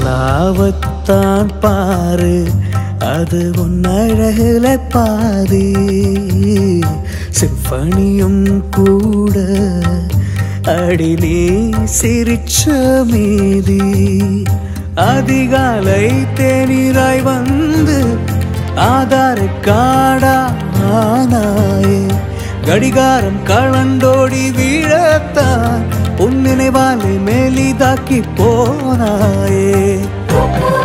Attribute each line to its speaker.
Speaker 1: நிலாவத்தான் பாரு அது உன்னழகுல பாதி சிம்பனியும் கூட அடி நீ சிரிச்ச மீதி அதிகாலை தேநீராய் வந்து ஆதார காடானாயே கடிகாரம் கழண்டோடி வீழத்தான் உன் நினைவாலை மேலிதாக்கி போனாயே